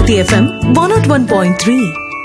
Bharati FM one nought one point three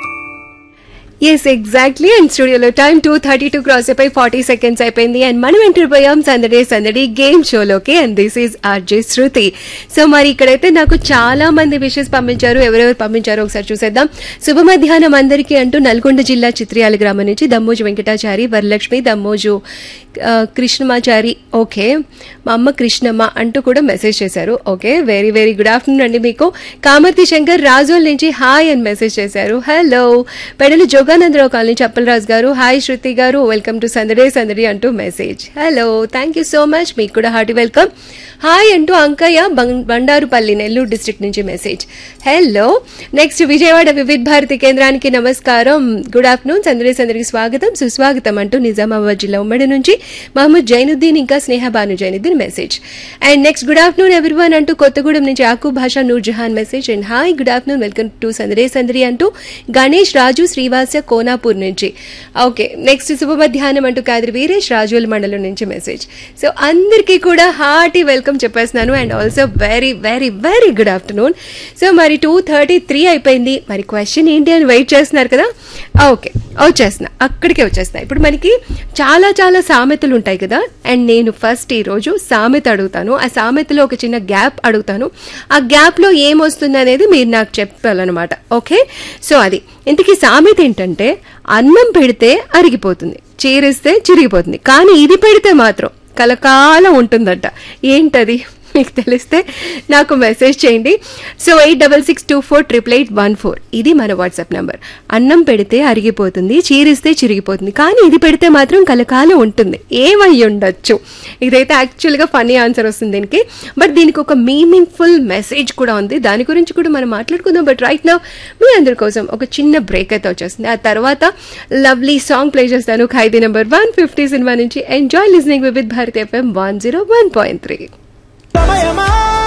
yes exactly and స్టూడియోలో time two thirty two cross అయిపోయి forty seconds అయిపోయింది and మనం enter పోయాం సందడి సందడి గేమ్ షోలోకి and this is RJ Shruti so మరి ఇక్కడైతే నాకు చాలా మంది విషెస్ పంపించారు ఎవరెవరు పంపించారో ఒకసారి చూసేద్దాం శుభ మధ్యాహ్నం అందరికీ అంటూ నల్గొండ జిల్లా చిత్రియాల గ్రామం నుంచి దమ్మోజు వెంకటాచారి వరలక్ష్మి దమ్మోజు ఆ, కృష్ణమాచారి ఓకే మా అమ్మ కృష్ణమ్మ అంటూ కూడా మెసేజ్ చేశారు okay very very good afternoon అండి మీకు కామర్తి శంకర్ రాజోల్ నుంచి హాయ్ అని మెసేజ్ చేశారు హలో పెడలు జోగానందరావు కాలనీ చప్పలరాజు గారు హాయ్ శృతి గారు వెల్కమ్ టు సందడే సందడి అంటూ message hello thank you so much మీకు కూడా హార్టీ వెల్కమ్ హాయ్ అంటూ అంకయ్య బం- బండారుపల్లి నెల్లూరు డిస్ట్రిక్ట్ నుంచి message hello next Vijayawada Vividh Bharati కేంద్రానికి నమస్కారం గుడ్ ఆఫ్టర్నూన్ సందడి సందడికి స్వాగతం సుస్వాగతం అంటూ నిజామాబాద్ జిల్లా ఉమ్మడి నుంచి మహమ్మద్ జైనుద్దీన్ ఇంకా Sneha Banu Zainuddin message and next good afternoon everyone అంటూ కొత్తగూడెం నుంచి ఆకు Basha Noor Jahan message and hi good afternoon welcome to Sandade Sandadi అంటూ గణేష్ రాజు శ్రీవాస కోనాపూర్ నుంచి ఓకే నెక్స్ట్ శుభ మధ్యాహ్నం అంటూ కాదిరి వీరేష్ రాజోల్ మండలం నుంచి మెసేజ్ సో అందరికీ కూడా హార్టీ వెల్కమ్ చెప్పేస్తున్నాను and also very very very good afternoon so మరి టూ థర్టీ త్రీ అయిపోయింది మరి క్వశ్చన్ ఏంటి అని వెయిట్ చేస్తున్నారు కదా ఓకే వచ్చేస్తున్నా అక్కడికే వచ్చేస్తున్నా ఇప్పుడు మనకి చాలా చాలా సామెతలు ఉంటాయి కదా అండ్ నేను ఫస్ట్ ఈ రోజు సామెత అడుగుతాను ఆ సామెతలో ఒక చిన్న గ్యాప్ అడుగుతాను ఆ గ్యాప్ లో ఏమొస్తుంది అనేది మీరు నాకు చెప్పాలన్నమాట ఓకే సో అది ఇంతకీ సామెత ఏంటంటే అన్నం పెడితే అరిగిపోతుంది చీరిస్తే చిరిగిపోతుంది కానీ ఇది పెడితే మాత్రం కలకాలం ఉంటుందట ఏంటది మీకు తెలిస్తే నాకు మెసేజ్ చేయండి so eight double six two four triple eight one four ఇది మన వాట్సాప్ నెంబర్ అన్నం పెడితే అరిగిపోతుంది చీరిస్తే చిరిగిపోతుంది కానీ ఇది పెడితే మాత్రం కలకాలం ఉంటుంది ఏమై ఉండొచ్చు ఇదైతే యాక్చువల్గా ఫన్నీ ఆన్సర్ వస్తుంది దీనికి బట్ దీనికి ఒక మీనింగ్ఫుల్ మెసేజ్ కూడా ఉంది దాని గురించి కూడా మనం మాట్లాడుకుందాం బట్ రైట్ నా మీ అందరి కోసం ఒక చిన్న బ్రేక్ అయితే వచ్చేస్తుంది ఆ తర్వాత లవ్లీ సాంగ్ ప్లే చేస్తాను ఖైదీ నెంబర్ వన్ ఫిఫ్టీ సినిమా నుంచి enjoy listening with Bharat FM one zero one point three సమయమా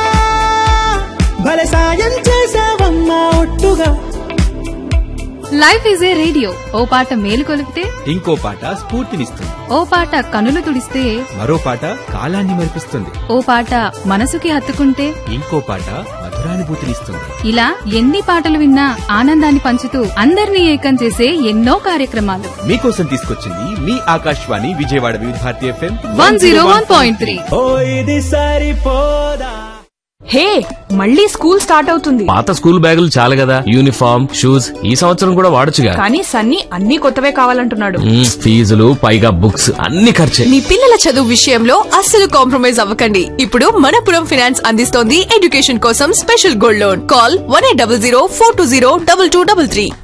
భలే సాయం చేసావమ్మా ఒట్టుగా లైఫ్ ఈజ్ ఏ రేడియో ఓ పాట మేలు కొలిపితే ఇంకో పాట స్ఫూర్తినిస్తుంది ఓ పాట కనులు తుడిస్తే మరో పాట కాలాన్ని మరిపిస్తుంది ఓ పాట మనసుకి హత్తుకుంటే ఇంకో పాట మధురానుభూతినిస్తుంది ఇలా ఎన్ని పాటలు విన్నా ఆనందాన్ని పంచుతూ అందరినీ ఏకం చేసే ఎన్నో కార్యక్రమాలు మీకోసం తీసుకొచ్చింది మీ Akashvani Vijayawada Vividh Bharati FM one zero one point three ఓ ఇది సరిపోదా హే మళ్ళీ స్కూల్ స్టార్ట్ అవుతుంది పాత స్కూల్ బ్యాగులు చాలు కదా యూనిఫామ్ షూస్ ఈ సంవత్సరం కూడా వాడొచ్చుగా కానీ సన్నీ అన్ని కొత్తవే కావాలంటున్నాడు మ్మ్, ఫీజులు పైగా బుక్స్ అన్ని ఖర్చే మీ పిల్లల చదువు విషయంలో అస్సలు కాంప్రమైజ్ అవ్వకండి ఇప్పుడు మనపురం ఫినాన్స్ అందిస్తోంది ఎడ్యుకేషన్ కోసం special gold loan call one eight double zero four two zero double two double three